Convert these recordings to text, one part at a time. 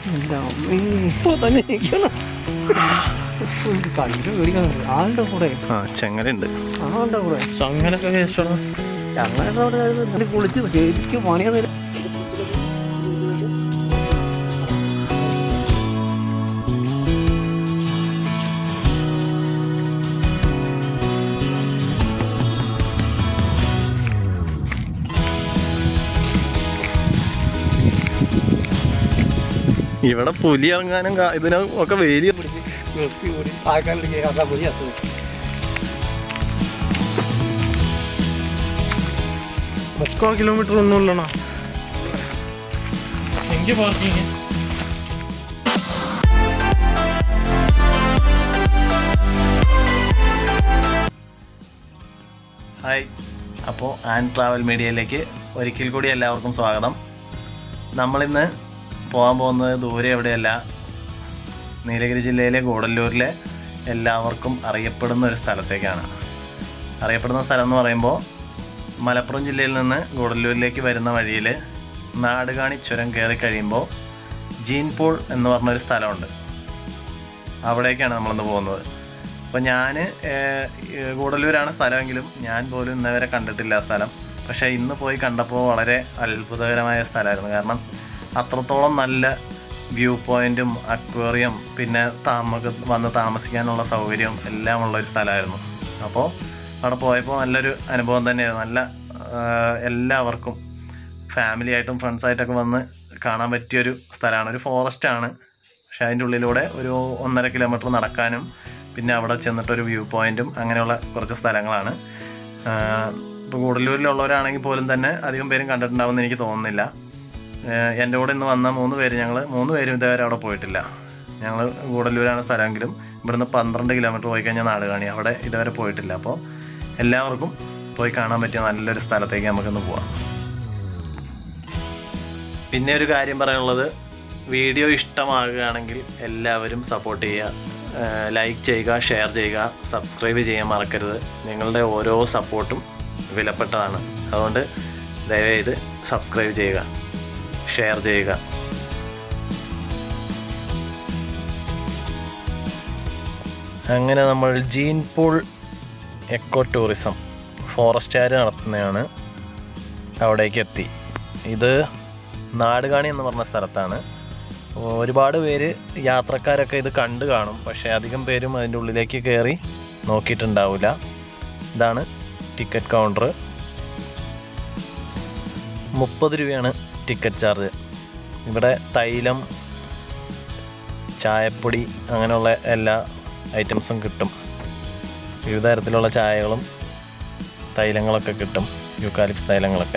എൻ്റെ അമ്മേ ഇപ്പോൾ തന്നെ നിൽക്കണം കണ്ടു പിടിക്കണം ആളുടെ കൂടെ ആ ചെങ്ങലുണ്ട് ആളുടെ കൂടെ ചങ്ങലൊക്കെ കേട്ടോ ഞങ്ങളുടെ അവിടെ നല്ല കുളിച്ച് ശരിക്കും പണിയത് ഇവിടെ പുലി ഇറങ്ങാനും കാ- ഇതിനും ഒക്കെ വേലി പിടിച്ച് നിർത്തി ഓടി ആൾക്കാരുടെ കേൾക്കാൻ പുതിയ മുക്കാൽ കിലോമീറ്റർ ഒന്നും ഇല്ലണോ എനിക്ക് പാർക്കിങ് ഹായ് അപ്പോൾ ആൻഡ് ട്രാവൽ മീഡിയയിലേക്ക് ഒരിക്കൽ കൂടി എല്ലാവർക്കും സ്വാഗതം നമ്മളിന്ന് പോകാൻ പോകുന്നത് ദൂരെ എവിടെയല്ല നീലഗിരി ജില്ലയിലെ ഗൂഡല്ലൂരിലെ എല്ലാവർക്കും അറിയപ്പെടുന്ന ഒരു സ്ഥലത്തേക്കാണ് അറിയപ്പെടുന്ന സ്ഥലം എന്ന് പറയുമ്പോൾ മലപ്പുറം ജില്ലയിൽ നിന്ന് ഗൂഡല്ലൂരിലേക്ക് വരുന്ന വഴിയിൽ നാടുകാണി ചുരം കയറി കഴിയുമ്പോൾ ജീൻപൂൾ എന്ന് പറഞ്ഞൊരു സ്ഥലമുണ്ട് അവിടേക്കാണ് നമ്മളിന്ന് പോകുന്നത് അപ്പോൾ ഞാൻ ഗൂഡല്ലൂരാണ് സ്ഥലമെങ്കിലും ഞാൻ പോലും ഇന്നവരെ കണ്ടിട്ടില്ല ആ സ്ഥലം പക്ഷേ ഇന്ന് പോയി കണ്ടപ്പോൾ വളരെ അത്ഭുതകരമായ സ്ഥലമായിരുന്നു കാരണം അത്രത്തോളം നല്ല വ്യൂ പോയിന്റും അക്വേറിയം പിന്നെ താമക വന്ന് താമസിക്കാനുള്ള സൗകര്യവും എല്ലാം ഉള്ള ഒരു സ്ഥലമായിരുന്നു അപ്പോൾ അവിടെ പോയപ്പോൾ നല്ലൊരു അനുഭവം തന്നെയായിരുന്നു നല്ല ആ, എല്ലാവർക്കും ഫാമിലി ആയിട്ടും ഫ്രണ്ട്സായിട്ടൊക്കെ വന്ന് കാണാൻ പറ്റിയൊരു സ്ഥലമാണ് ഒരു ഫോറസ്റ്റ് ആണ് പക്ഷേ അതിൻ്റെ ഉള്ളിലൂടെ ഒരു ഒന്നര കിലോമീറ്റർ നടക്കാനും പിന്നെ അവിടെ ചെന്നിട്ടൊരു വ്യൂ പോയിന്റും അങ്ങനെയുള്ള കുറച്ച് സ്ഥലങ്ങളാണ് ഇപ്പോൾ ഗൂഡല്ലൂരിലുള്ളവരാണെങ്കിൽ പോലും തന്നെ അധികം പേരും കണ്ടിട്ടുണ്ടാവുമെന്ന് എനിക്ക് തോന്നുന്നില്ല ആഹ് എൻ്റെ കൂടെ ഇന്ന് വന്ന മൂന്ന് പേര് ഞങ്ങൾ മൂന്ന് പേരും ഇതുവരെ അവിടെ പോയിട്ടില്ല ഞങ്ങൾ ഗൂഡല്ലൂരാണ് സ്ഥലമെങ്കിലും ഇവിടുന്ന് പന്ത്രണ്ട് കിലോമീറ്റർ പോയി കഴിഞ്ഞാൽ നാടുകാണി അവിടെ ഇതുവരെ പോയിട്ടില്ല അപ്പോൾ എല്ലാവർക്കും പോയി കാണാൻ പറ്റിയ നല്ലൊരു സ്ഥലത്തേക്ക് നമുക്കിന്ന് പോവാം പിന്നെ ഒരു കാര്യം പറയാനുള്ളത് വീഡിയോ ഇഷ്ടമാകുകയാണെങ്കിൽ എല്ലാവരും സപ്പോർട്ട് ചെയ്യുക ലൈക്ക് ചെയ്യുക ഷെയർ ചെയ്യുക സബ്സ്ക്രൈബ് ചെയ്യാൻ മറക്കരുത് നിങ്ങളുടെ ഓരോ സപ്പോർട്ടും വിലപ്പെട്ടതാണ് അതുകൊണ്ട് ദയവേത് സബ്സ്ക്രൈബ് ചെയ്യുക ഷെയർ ചെയ്യുക അങ്ങനെ നമ്മൾ ജീൻപൂൾ എക്കോ ടൂറിസം ഫോറസ്റ്റുകാർ നടത്തുന്നതാണ് അവിടേക്ക് എത്തി ഇത് നാടുകാണി എന്ന് പറഞ്ഞ സ്ഥലത്താണ് ഒരുപാട് പേര് യാത്രക്കാരൊക്കെ ഇത് കണ്ടു കാണും പക്ഷേ അധികം പേരും അതിൻ്റെ ഉള്ളിലേക്ക് കയറി നോക്കിയിട്ടുണ്ടാവില്ല ഇതാണ് ടിക്കറ്റ് കൗണ്ടർ മുപ്പത് രൂപയാണ് ടിക്കറ്റ് ചാർജ് ഇവിടെ തൈലം ചായപ്പൊടി അങ്ങനെയുള്ള എല്ലാ ഐറ്റംസും കിട്ടും വിവിധ തരത്തിലുള്ള ചായകളും തൈലങ്ങളൊക്കെ കിട്ടും യൂക്കാലിപ്സ് തൈലങ്ങളൊക്കെ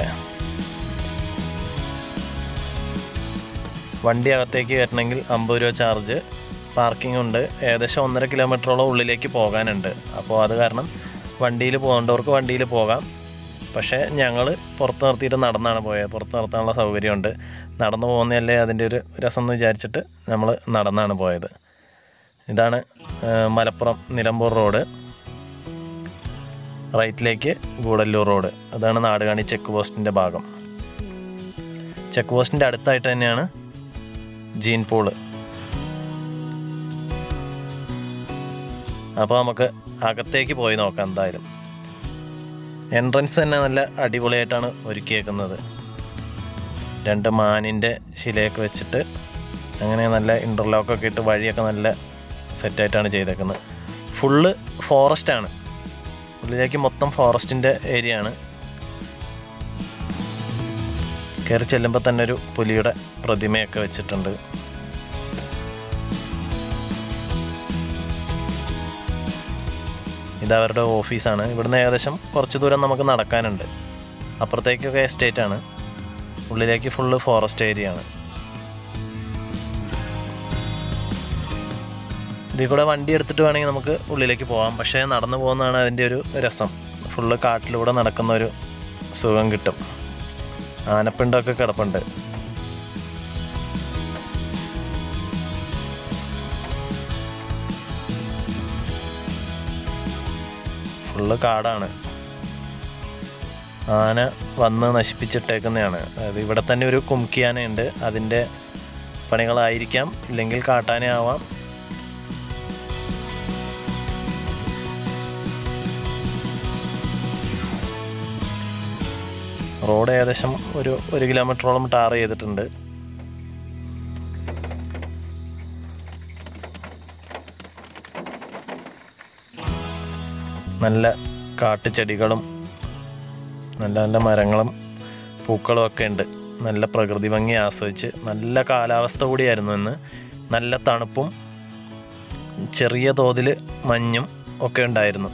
വണ്ടി അകത്തേക്ക് കയറ്റണമെങ്കിൽ അമ്പത് രൂപ ചാർജ് പാർക്കിംഗ് ഉണ്ട് ഏകദേശം ഒന്നര കിലോമീറ്ററോളം ഉള്ളിലേക്ക് പോകാനുണ്ട് അപ്പോൾ അത് കാരണം വണ്ടിയിൽ പോകേണ്ടവർക്ക് വണ്ടിയിൽ പോകാം പക്ഷേ ഞങ്ങൾ പുറത്ത് നിർത്തിയിട്ട് നടന്നാണ് പോയത് പുറത്ത് നിർത്താനുള്ള സൗകര്യമുണ്ട് നടന്നു പോകുന്നതല്ലേ അതിൻ്റെ ഒരു രസം എന്ന് വിചാരിച്ചിട്ട് നമ്മൾ നടന്നാണ് പോയത് ഇതാണ് ആ, മലപ്പുറം നിലമ്പൂർ റോഡ് റൈറ്റിലേക്ക് ഗൂഡല്ലൂർ റോഡ് അതാണ് നാടുകാണി ചെക്ക് പോസ്റ്റിൻ്റെ ഭാഗം ചെക്ക് പോസ്റ്റിൻ്റെ അടുത്തായിട്ട് തന്നെയാണ് ജീൻ പൂള് അപ്പോൾ നമുക്ക് അകത്തേക്ക് പോയി നോക്കാം എന്തായാലും എൻട്രൻസ് തന്നെ നല്ല അടിപൊളിയായിട്ടാണ് ഒരുക്കിയേക്കുന്നത് രണ്ട് മാനിൻ്റെ ശിലയൊക്കെ വെച്ചിട്ട് അങ്ങനെ നല്ല ഇൻ്റർലോക്കൊക്കെ ഇട്ട് വഴിയൊക്കെ നല്ല സെറ്റായിട്ടാണ് ചെയ്തേക്കുന്നത് ഫുള്ള് ഫോറസ്റ്റാണ് ഉള്ളിലേക്ക് മൊത്തം ഫോറസ്റ്റിൻ്റെ ഏരിയ ആണ് കയറി ചെല്ലുമ്പോൾ തന്നെ ഒരു പുലിയുടെ പ്രതിമയൊക്കെ വെച്ചിട്ടുണ്ട് ഇത് അവരുടെ ഓഫീസാണ് ഇവിടുന്ന് ഏകദേശം കുറച്ച് ദൂരം നമുക്ക് നടക്കാനുണ്ട് അപ്പുറത്തേക്കൊക്കെ എസ്റ്റേറ്റ് ആണ് ഉള്ളിലേക്ക് ഫുള്ള് ഫോറസ്റ്റ് ഏരിയ ആണ് ഇതിൽ കൂടെ വണ്ടി എടുത്തിട്ട് വേണമെങ്കിൽ നമുക്ക് ഉള്ളിലേക്ക് പോകാം പക്ഷേ നടന്നു പോകുന്നതാണ് അതിൻ്റെ ഒരു രസം ഫുള്ള് കാട്ടിലൂടെ നടക്കുന്ന ഒരു സുഖം കിട്ടും ആനപ്പിണ്ടൊക്കെ കിടപ്പുണ്ട് ഫുള്ള് കാടാണ് ആന വന്ന് നശിപ്പിച്ചിട്ടേക്കുന്നതാണ് അത് ഇവിടെ തന്നെ ഒരു കുംകിയാനയുണ്ട് അതിൻ്റെ പണികളായിരിക്കാം ഇല്ലെങ്കിൽ കാട്ടാനേ ആവാം റോഡ് ഏകദേശം ഒരു ഒരു കിലോമീറ്ററോളം ടാർ ചെയ്തിട്ടുണ്ട് നല്ല കാട്ടുചെടികളും നല്ല നല്ല മരങ്ങളും പൂക്കളും ഒക്കെ ഉണ്ട് നല്ല പ്രകൃതി ഭംഗി ആസ്വദിച്ച് നല്ല കാലാവസ്ഥ കൂടിയായിരുന്നു ഇന്ന് നല്ല തണുപ്പും ചെറിയ തോതിൽ മഞ്ഞും ഒക്കെ ഉണ്ടായിരുന്നു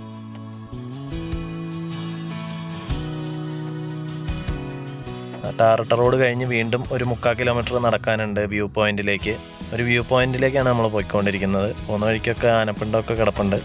ടാറിട്ട റോഡ് കഴിഞ്ഞ് വീണ്ടും ഒരു മുക്കാൽ കിലോമീറ്റർ നടക്കാനുണ്ട് വ്യൂ പോയിന്റിലേക്ക് ഒരു വ്യൂ പോയിന്റിലേക്കാണ് നമ്മൾ പോയിക്കൊണ്ടിരിക്കുന്നത് പോകുന്ന വഴിക്കൊക്കെ ആനപ്പിണ്ടമൊക്കെ കിടപ്പുണ്ട്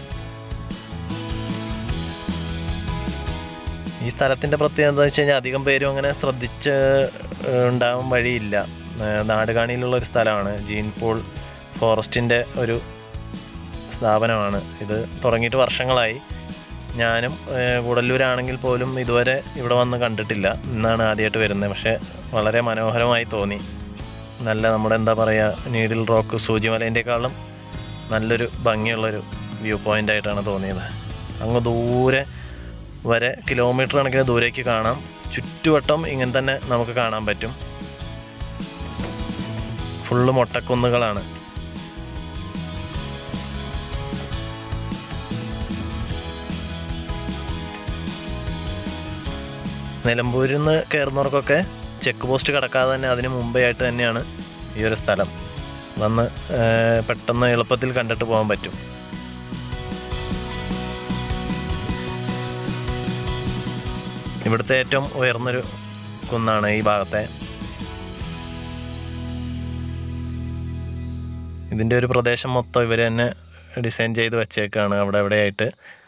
ഈ സ്ഥലത്തിൻ്റെ പ്രത്യേകത എന്താ വെച്ച് കഴിഞ്ഞാൽ അധികം പേരും അങ്ങനെ ശ്രദ്ധിച്ച് ഏഹ്, ഉണ്ടാവാൻ വഴിയില്ല ഏഹ്, നാടുകാണിയിലുള്ള ഒരു സ്ഥലമാണ് ജീൻപൂൾ ഫോറസ്റ്റിൻ്റെ ഒരു സ്ഥാപനമാണ് ഇത് തുടങ്ങിയിട്ട് വർഷങ്ങളായി ഞാനും ഏഹ്, ഗൂഡല്ലൂരാണെങ്കിൽ പോലും ഇതുവരെ ഇവിടെ വന്ന് കണ്ടിട്ടില്ല ഇന്നാണ് ആദ്യമായിട്ട് വരുന്നത് പക്ഷേ വളരെ മനോഹരമായി തോന്നി നല്ല നമ്മുടെ എന്താ പറയുക നീഡിൽ റോക്ക് സൂചിമലേൻ്റെക്കാളും നല്ലൊരു ഭംഗിയുള്ളൊരു വ്യൂ പോയിൻ്റ് ആയിട്ടാണ് തോന്നിയത് അങ്ങ് ദൂരെ വരെ കിലോമീറ്റർ കണക്കിന് ദൂരേക്ക് കാണാം ചുറ്റുവട്ടം ഇങ്ങനെ തന്നെ നമുക്ക് കാണാൻ പറ്റും ഫുള്ള് മൊട്ടക്കുന്നുകളാണ് നിലമ്പൂരിൽ നിന്ന് കയറുന്നവർക്കൊക്കെ ചെക്ക് പോസ്റ്റ് കടക്കാതെ തന്നെ അതിന് മുമ്പേ ആയിട്ട് തന്നെയാണ് ഈ ഒരു സ്ഥലം വന്ന് ഏഹ്, പെട്ടെന്ന് എളുപ്പത്തിൽ കണ്ടിട്ട് പോകാൻ പറ്റും ഇവിടുത്തെ ഏറ്റവും ഉയർന്നൊരു കുന്നാണ് ഈ ഭാഗത്തെ ഇതിൻ്റെ ഒരു പ്രദേശം മൊത്തം ഇവർ തന്നെ ഡിസൈൻ ചെയ്ത് വെച്ചേക്കാണ് അവിടെ എവിടെയായിട്ട്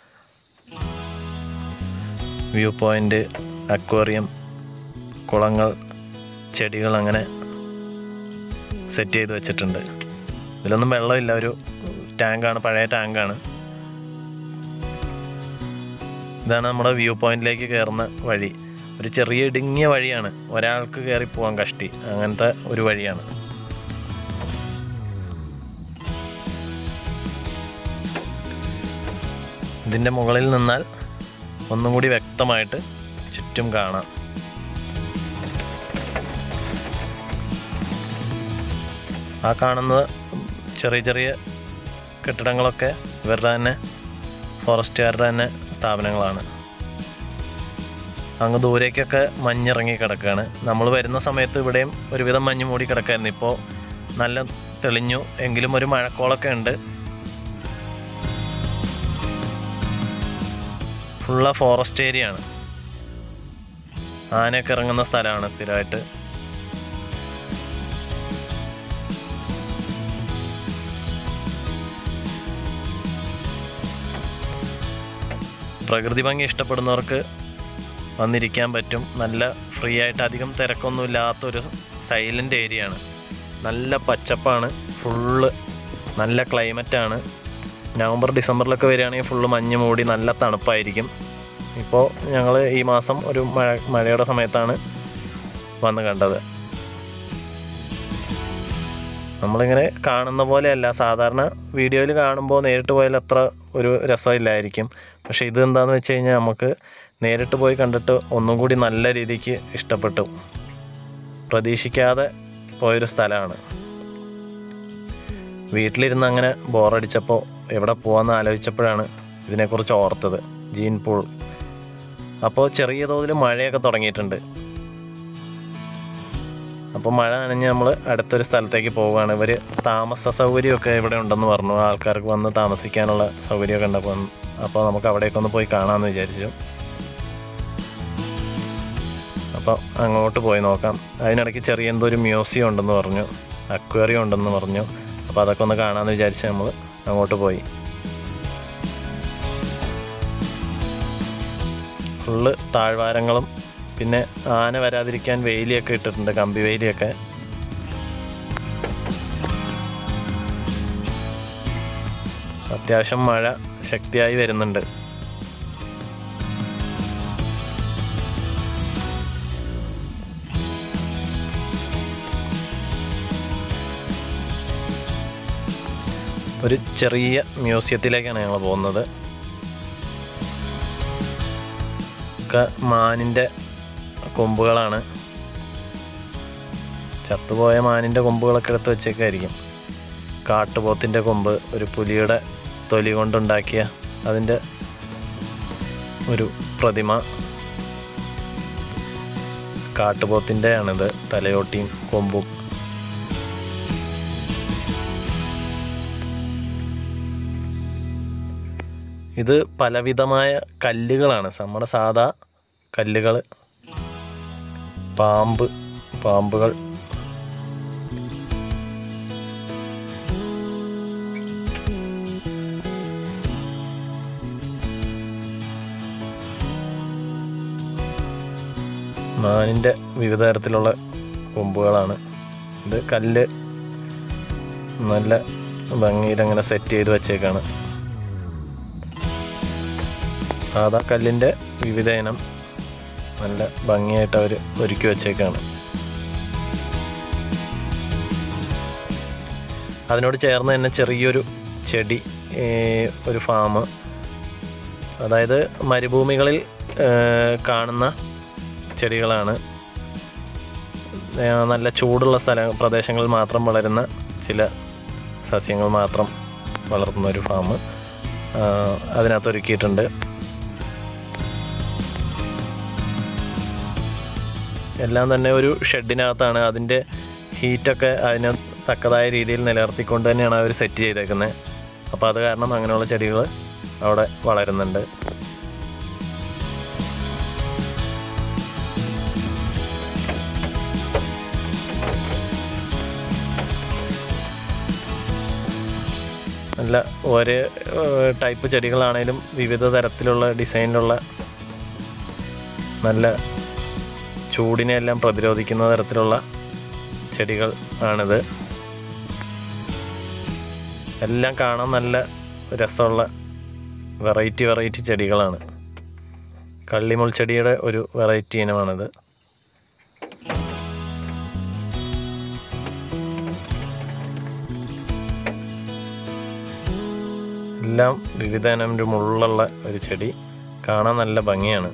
വ്യൂ പോയിൻ്റ് അക്വേറിയം കുളങ്ങൾ ചെടികൾ അങ്ങനെ സെറ്റ് ചെയ്ത് വെച്ചിട്ടുണ്ട് ഇതിലൊന്നും വെള്ളമില്ല ഒരു ടാങ്കാണ് പഴയ ടാങ്കാണ് ഇതാണ് നമ്മുടെ വ്യൂ പോയിന്റിലേക്ക് കയറുന്ന വഴി ഒരു ചെറിയ ഇടുങ്ങിയ വഴിയാണ് ഒരാൾക്ക് കയറി പോകാൻ കഷ്ടി അങ്ങനത്തെ ഒരു വഴിയാണ് ഇതിൻ്റെ മുകളിൽ നിന്നാൽ ഒന്നും കൂടി വ്യക്തമായിട്ട് ചുറ്റും കാണാം ആ കാണുന്നത് ചെറിയ ചെറിയ കെട്ടിടങ്ങളൊക്കെ ഇവരുടെ തന്നെ ഫോറസ്റ്റുകാരുടെ തന്നെ സ്ഥാപനങ്ങളാണ് അങ്ങ് ദൂരേക്കൊക്കെ മഞ്ഞിറങ്ങി കിടക്കുകയാണ് നമ്മൾ വരുന്ന സമയത്ത് ഇവിടെയും ഒരുവിധം മഞ്ഞ് മൂടി കിടക്കായിരുന്നു ഇപ്പോൾ നല്ല തെളിഞ്ഞു എങ്കിലും ഒരു മഴക്കോളൊക്കെ ഉണ്ട് ഫുള്ള ഫോറസ്റ്റ് ഏരിയ ആണ് ആനയൊക്കെ ഇറങ്ങുന്ന സ്ഥലമാണ് സ്ഥിരമായിട്ട് പ്രകൃതി ഭംഗി ഇഷ്ടപ്പെടുന്നവർക്ക് വന്നിരിക്കാൻ പറ്റും നല്ല ഫ്രീ ആയിട്ട് അധികം തിരക്കൊന്നുമില്ലാത്തൊരു സൈലൻ്റ് ഏരിയ ആണ് നല്ല പച്ചപ്പാണ് ഫുള്ള് നല്ല ക്ലൈമറ്റാണ് നവംബർ ഡിസംബറിലൊക്കെ വരികയാണെങ്കിൽ ഫുള്ള് മഞ്ഞ് മൂടി നല്ല തണുപ്പായിരിക്കും ഇപ്പോൾ ഞങ്ങൾ ഈ മാസം ഒരു മഴ മഴയുടെ സമയത്താണ് വന്ന് കണ്ടത് നമ്മളിങ്ങനെ കാണുന്ന പോലെയല്ല സാധാരണ വീഡിയോയിൽ കാണുമ്പോൾ നേരിട്ട് പോയാൽ അത്ര ഒരു രസമില്ലായിരിക്കും പക്ഷേ ഇത് എന്താണെന്ന് വെച്ച് കഴിഞ്ഞാൽ നമുക്ക് നേരിട്ട് പോയി കണ്ടിട്ട് ഒന്നും കൂടി നല്ല രീതിക്ക് ഇഷ്ടപ്പെട്ടു പ്രതീക്ഷിക്കാതെ പോയൊരു സ്ഥലമാണ് വീട്ടിലിരുന്ന് അങ്ങനെ ബോറടിച്ചപ്പോൾ എവിടെ പോകാമെന്ന് ആലോചിച്ചപ്പോഴാണ് ഇതിനെക്കുറിച്ച് ഓർത്തത് ജീൻ പൂൾ അപ്പോൾ ചെറിയ തോതിൽ മഴയൊക്കെ തുടങ്ങിയിട്ടുണ്ട് അപ്പോൾ മഴ നനഞ്ഞ് നമ്മൾ അടുത്തൊരു സ്ഥലത്തേക്ക് പോവുകയാണ് ഇവർ താമസ സൗകര്യമൊക്കെ ഇവിടെ ഉണ്ടെന്ന് പറഞ്ഞു ആൾക്കാർക്ക് വന്ന് താമസിക്കാനുള്ള സൗകര്യമൊക്കെ ഉണ്ട് അപ്പം അപ്പോൾ നമുക്ക് അവിടേക്ക് ഒന്ന് പോയി കാണാമെന്ന് വിചാരിച്ചു അപ്പോൾ അങ്ങോട്ട് പോയി നോക്കാം അതിനിടയ്ക്ക് ചെറിയ എന്തോ ഒരു മ്യൂസിയം ഉണ്ടെന്ന് പറഞ്ഞു അക്വേറിയം ഉണ്ടെന്ന് പറഞ്ഞു അപ്പോൾ അതൊക്കെ ഒന്ന് കാണാമെന്ന് വിചാരിച്ച് നമ്മൾ അങ്ങോട്ട് പോയി ഫുള്ള് താഴ്വാരങ്ങളും പിന്നെ ആന വരാതിരിക്കാൻ വേലിയൊക്കെ ഇട്ടിട്ടുണ്ട് കമ്പി വേലിയൊക്കെ അത്യാവശ്യം മഴ ശക്തിയായി വരുന്നുണ്ട് ഒരു ചെറിയ മ്യൂസിയത്തിലേക്കാണ് ഞങ്ങൾ പോകുന്നത് ഒക്കെ മാനിൻ്റെ കൊമ്പുകളാണ് ചത്തുപോയ മാനിൻ്റെ കൊമ്പുകളൊക്കെ എടുത്ത് വെച്ചേക്കായിരിക്കും കാട്ടുപോത്തിൻ്റെ കൊമ്പ് ഒരു പുലിയുടെ തൊലി കൊണ്ടുണ്ടാക്കിയ അതിൻ്റെ ഒരു പ്രതിമ കാട്ടുപോത്തിൻ്റെ ആണിത് തലയോട്ടിയും കൊമ്പും ഇത് പലവിധമായ കല്ലുകളാണ് നമ്മുടെ സാധാ കല്ലുകൾ പാമ്പ് പാമ്പുകൾ മാനിൻ്റെ വിവിധ തരത്തിലുള്ള കൊമ്പുകളാണ് ഇത് കല്ല് നല്ല ഭംഗിയിൽ അങ്ങനെ സെറ്റ് ചെയ്ത് വെച്ചേക്കാണ് സാധാ കല്ലിൻ്റെ വിവിധ ഇനം നല്ല ഭംഗിയായിട്ട് അവർ ഒരുക്കി വെച്ചേക്കാണ് അതിനോട് ചേർന്ന് തന്നെ ചെറിയൊരു ചെടി ഏ, ഒരു ഫാം അതായത് മരുഭൂമികളിൽ ഏ, കാണുന്ന ചെടികളാണ് ഏ, നല്ല ചൂടുള്ള സ്ഥല പ്രദേശങ്ങളിൽ മാത്രം വളരുന്ന ചില സസ്യങ്ങൾ മാത്രം വളർത്തുന്ന ഒരു ഫാം അതിനകത്ത് ഒരുക്കിയിട്ടുണ്ട് എല്ലാം തന്നെ ഒരു ഷെഡിനകത്താണ് അതിൻ്റെ ഹീറ്റൊക്കെ അതിന് തക്കതായ രീതിയിൽ നിലനിർത്തിക്കൊണ്ട് തന്നെയാണ് അവർ സെറ്റ് ചെയ്തേക്കുന്നത് അപ്പോൾ അത് കാരണം അങ്ങനെയുള്ള ചെടികൾ അവിടെ വളരുന്നുണ്ട് നല്ല ഒരേ ടൈപ്പ് ചെടികളാണേലും വിവിധ തരത്തിലുള്ള ഡിസൈനിലുള്ള നല്ല ചൂടിനെ എല്ലാം പ്രതിരോധിക്കുന്ന തരത്തിലുള്ള ചെടികൾ ആണിത് എല്ലാം കാണാൻ നല്ല രസമുള്ള വെറൈറ്റി വെറൈറ്റി ചെടികളാണ് കള്ളിമുൾ ചെടിയുടെ ഒരു വെറൈറ്റി ഇനമാണിത് എല്ലാം വിവിധ ഇനം ഒരു മുള്ളുള്ള ഒരു ചെടി കാണാൻ നല്ല ഭംഗിയാണ്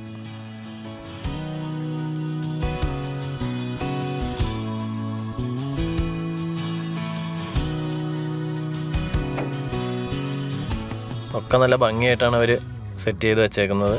ഒക്കെ നല്ല ഭംഗിയായിട്ടാണ് അവർ സെറ്റ് ചെയ്ത് വെച്ചേക്കുന്നത്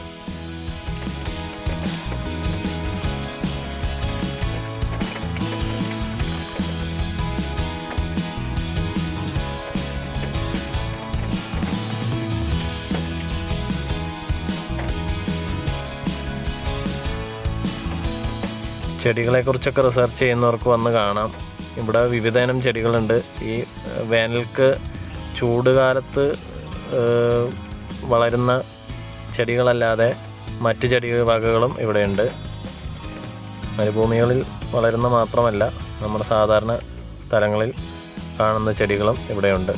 ചെടികളെക്കുറിച്ചൊക്കെ റിസർച്ച് ചെയ്യുന്നവർക്ക് വന്ന് കാണാം ഇവിടെ വിവിധ ഇനം ചെടികളുണ്ട് ഈ ഏഹ്, വേനൽക്ക് ചൂട് കാലത്ത് ഏഹ്, വളരുന്ന ചെടികളല്ലാതെ മറ്റ് ചെടി വകകളും ഇവിടെയുണ്ട് മരുഭൂമികളിൽ വളരുന്ന മാത്രമല്ല നമ്മുടെ സാധാരണ സ്ഥലങ്ങളിൽ കാണുന്ന ചെടികളും ഇവിടെയുണ്ട്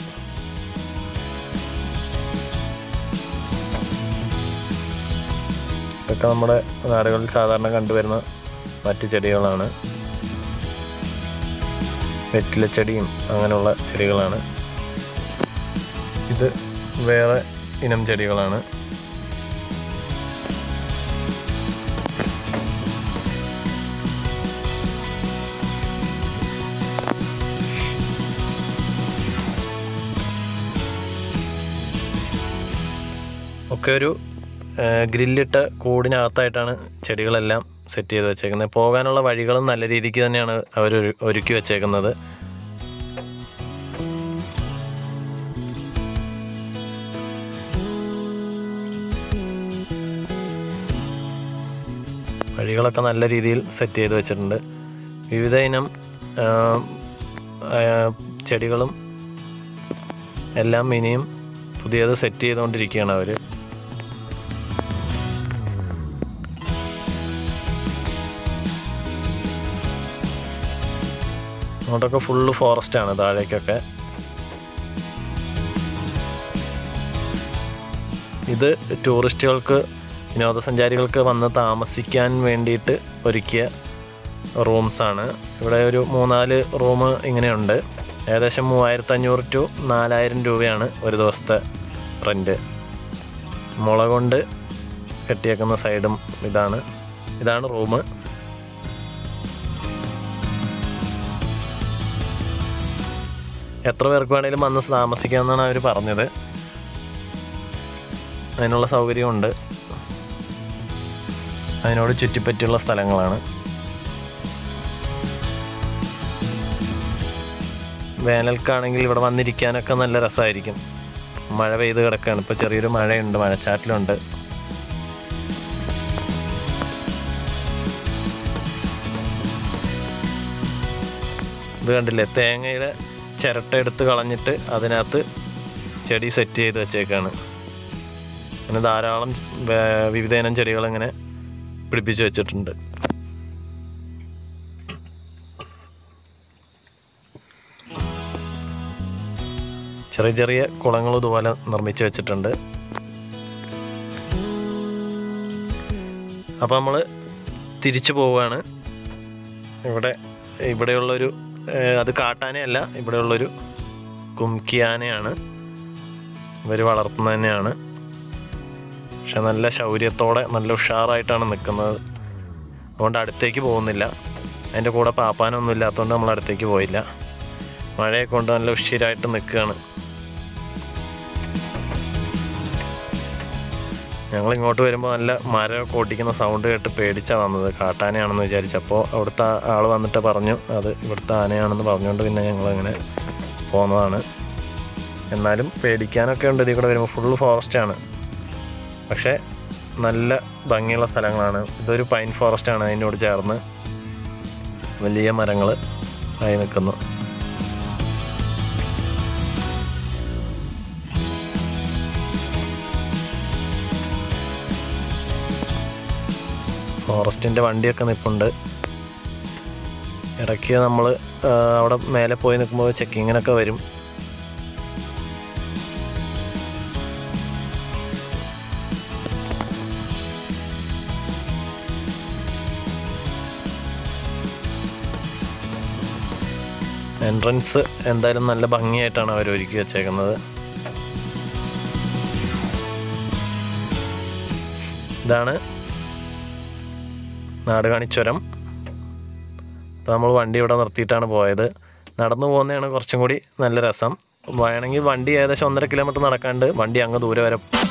ഇതൊക്കെ നമ്മുടെ നാടുകളിൽ സാധാരണ കണ്ടുവരുന്ന മറ്റ് ചെടികളാണ് വെറ്റിലച്ചെടിയും അങ്ങനെയുള്ള ചെടികളാണ് ഇത് വേറെ ഇനം ചെടികളാണ് ഒക്കെ ഒരു ആ, ഗ്രില്ലിട്ട കൂടിനകത്തായിട്ടാണ് ചെടികളെല്ലാം സെറ്റ് ചെയ്ത് വെച്ചേക്കുന്നത് പോകാനുള്ള വഴികളും നല്ല രീതിക്ക് തന്നെയാണ് അവർ ഒരുക്കി വെച്ചേക്കുന്നത് വഴികളൊക്കെ നല്ല രീതിയിൽ സെറ്റ് ചെയ്ത് വെച്ചിട്ടുണ്ട് വിവിധ ഇനം ആ, ആ, ചെടികളും എല്ലാം ഇനിയും പുതിയത് സെറ്റ് ചെയ്തുകൊണ്ടിരിക്കുകയാണ് അവർ അങ്ങോട്ടൊക്കെ ഫുള്ള് ഫോറസ്റ്റ് ആണ് താഴേക്കൊക്കെ ഇത് ടൂറിസ്റ്റുകൾക്ക് വിനോദസഞ്ചാരികൾക്ക് വന്ന് താമസിക്കാൻ വേണ്ടിയിട്ട് ഒരുക്കിയ റൂംസാണ് ഇവിടെ ഒരു മൂന്നാല് റൂം ഇങ്ങനെയുണ്ട് ഏകദേശം മൂവായിരത്തി അഞ്ഞൂറ് ടു നാലായിരം രൂപയാണ് ഒരു ദിവസത്തെ റെൻറ്റ് മുള കൊണ്ട് കെട്ടിയേക്കുന്ന സൈഡും ഇതാണ് ഇതാണ് റൂം എത്ര പേർക്ക് വേണേലും വന്ന് താമസിക്കാമെന്നാണ് അവർ പറഞ്ഞത് അതിനുള്ള സൗകര്യമുണ്ട് അതിനോട് ചുറ്റിപ്പറ്റിയുള്ള സ്ഥലങ്ങളാണ് വേനൽക്കാണെങ്കിൽ ഇവിടെ വന്നിരിക്കാനൊക്കെ നല്ല രസമായിരിക്കും മഴ പെയ്ത് കിടക്കുകയാണ് ഇപ്പോൾ ചെറിയൊരു മഴയുണ്ട് മഴച്ചാറ്റിലുണ്ട് ഇത് കണ്ടില്ലേ തേങ്ങയുടെ ചിരട്ട എടുത്ത് കളഞ്ഞിട്ട് അതിനകത്ത് ചെടി സെറ്റ് ചെയ്ത് വെച്ചേക്കാണ് അങ്ങനെ ധാരാളം വേ- വിവിധയിനം ചെടികൾ ഇങ്ങനെ പിടിപ്പിച്ച് വെച്ചിട്ടുണ്ട് ചെറിയ ചെറിയ കുളങ്ങൾ ഇതുപോലെ നിർമ്മിച്ച് വെച്ചിട്ടുണ്ട് അപ്പോൾ നമ്മൾ തിരിച്ചു പോവുകയാണ് ഇവിടെ ഇവിടെയുള്ളൊരു ഏഹ്, അത് കാട്ടാനയല്ല ഇവിടെയുള്ളൊരു കുംകിയാനയാണ് ഇവർ വളർത്തുന്നത് തന്നെയാണ് പക്ഷെ നല്ല ശൗര്യത്തോടെ നല്ല ഉഷാറായിട്ടാണ് നിൽക്കുന്നത് അതുകൊണ്ട് അടുത്തേക്ക് പോകുന്നില്ല അതിൻ്റെ കൂടെ പാപ്പാനൊന്നും ഇല്ലാത്തതുകൊണ്ട് നമ്മൾ അടുത്തേക്ക് പോയില്ല മഴയെ കൊണ്ട് നല്ല ഉഷിരായിട്ട് നിൽക്കുകയാണ് ഞങ്ങൾ ഇങ്ങോട്ട് വരുമ്പോൾ നല്ല മരമൊക്കെ ഓടിക്കുന്ന സൗണ്ട് കേട്ട് പേടിച്ചാണ് വന്നത് കാട്ടാനയാണെന്ന് വിചാരിച്ചപ്പോൾ അവിടുത്തെ ആൾ വന്നിട്ട് പറഞ്ഞു അത് ഇവിടുത്തെ ആനയാണെന്ന് പറഞ്ഞുകൊണ്ട് പിന്നെ ഞങ്ങൾ അങ്ങനെ പോന്നതാണ് എന്നാലും പേടിക്കാനൊക്കെ ഉണ്ട് ഇതിൽ കൂടെ വരുമ്പോൾ ഫുള്ള് ഫോറസ്റ്റാണ് പക്ഷേ നല്ല ഭംഗിയുള്ള സ്ഥലങ്ങളാണ് ഇതൊരു പൈൻ ഫോറസ്റ്റാണ് അതിനോട് ചേർന്ന് വലിയ മരങ്ങൾ ആയി നിൽക്കുന്നു ഫോറസ്റ്റിൻ്റെ വണ്ടിയൊക്കെ നിൽപ്പുണ്ട് ഇടയ്ക്ക് നമ്മൾ അവിടെ മേലെ പോയി നിൽക്കുമ്പോൾ ചെക്കിങ്ങിനൊക്കെ വരും എൻട്രൻസ് എന്തായാലും നല്ല ഭംഗിയായിട്ടാണ് അവർ ഒരുക്കി വെച്ചേക്കുന്നത് ഇതാണ് നാടുകാണി ചുരം അപ്പോൾ നമ്മൾ വണ്ടി ഇവിടെ നിർത്തിയിട്ടാണ് പോയത് നടന്നു പോകുന്നതാണ് കുറച്ചും കൂടി നല്ല രസം വേണമെങ്കിൽ വണ്ടി ഏകദേശം ഒന്നര കിലോമീറ്റർ നടക്കാണ്ട് വണ്ടി അങ്ങ് ദൂരെ വരെ